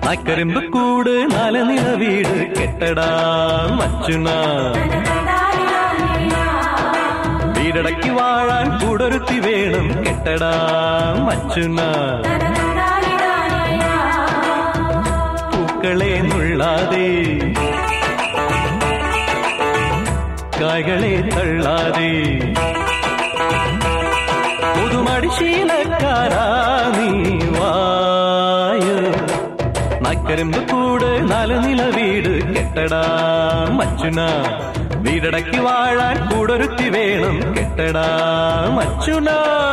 നക്കരിമ്പ് കൂട് നലനില വീട് കെട്ടടാ മച്ചുന വീടടക്കി വാഴാൻ കൂടൊരുത്തി വേണം കെട്ടടാ മച്ചുന പൂക്കളെ നുള്ളാതെ കായ്കളെ തള്ളാതെ പുതുമടിശീലക്കാരാ നീ വായോ നക്കരിമ്പ് കൂട് നലനില വീട് കെട്ടടാ മച്ചുന വീടടക്കി വാഴാൻ കൂടൊരുത്തി വേണം കെട്ടടാ മച്ചുന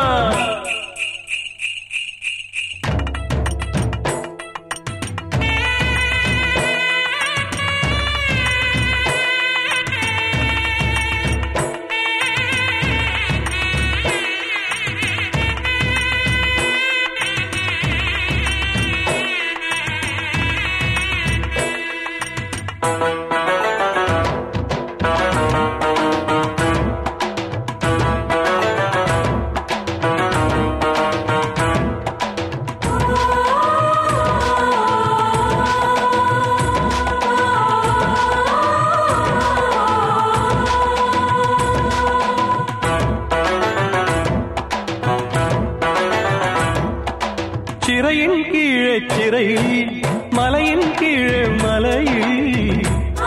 ചിറയിൻ കീഴെ ചിറയിൽ മലയിൻ കീഴെ മലയിൽ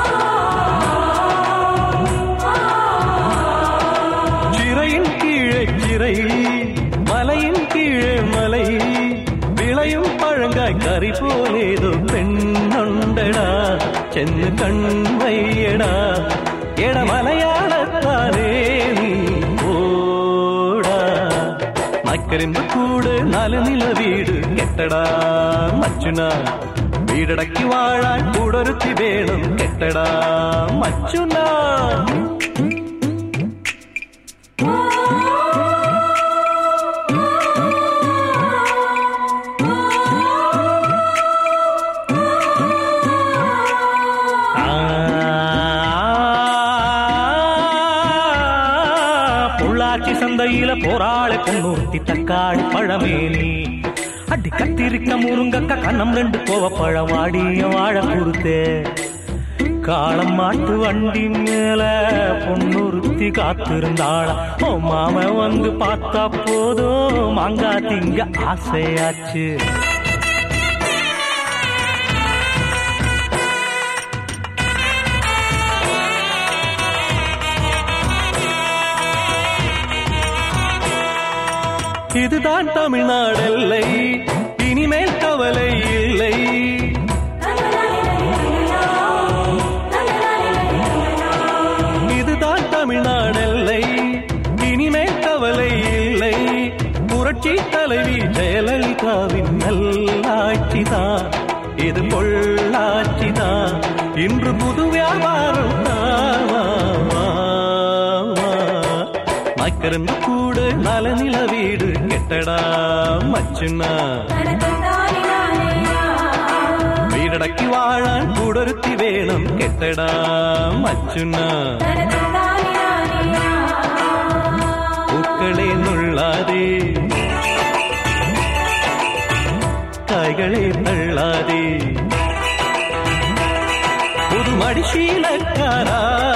ചിറയിൻ കീഴെ ചിറയിൽ മലയിൻ കീഴെ മലയിൽ വിളയും പഴങ്കായ് കറി പോലേതോ പെണ്ണുണ്ടടാ ചെന്ന് കൺവയ്യടാ എട മലയാളത്താനേ നീ ഓടാ നക്കരിമ്പ് കൂട് നലനില വീട് കെട്ടടാ മച്ചുന വീടടക്കി വാഴാൻ കൂടൊരുത്തി വേണം കെട്ടടാ മച്ചുന பொள்ளாச்சி சந்தையில போராளை பொன்னூர்த்தி தக்காளி பழமேனி அடி கத்திரிக்க முருங்கக்க கண்ணம் ரெண்டு கோவப்பழம் வாடிய வாழ கொடுத்தே காளம் மாட்டு வண்டி மேல பொன்னுறுத்தி காத்திருந்தாளா ஓ மாம வந்து பார்த்தா போதும் மாங்கா திங்க ஆசையாச்சு இதுதான் தமிழ்நாடெல்லை இனிமேல் கவலை இல்லை இதுதான் தமிழ்நாடெல்லை இனிமேல் கவலை இல்லை புரட்சி தலைவி ஜெயலலிதாவின் நல்லாட்சிதான் இது பொள்ளாட்சிதான் இன்று புது வியாபாரம் மக்கரந்து கூடு நலநில வீடு கெட்டடா மச்சுனா വീടടക്കി വാഴാൻ കൂടൊരുത്തി വേണം കെട്ടടാ മച്ചുന പൂക്കളെ നുള്ളാതെ കായ്കളെ തള്ളാതെ പുതുമടിശീലക്കാരാ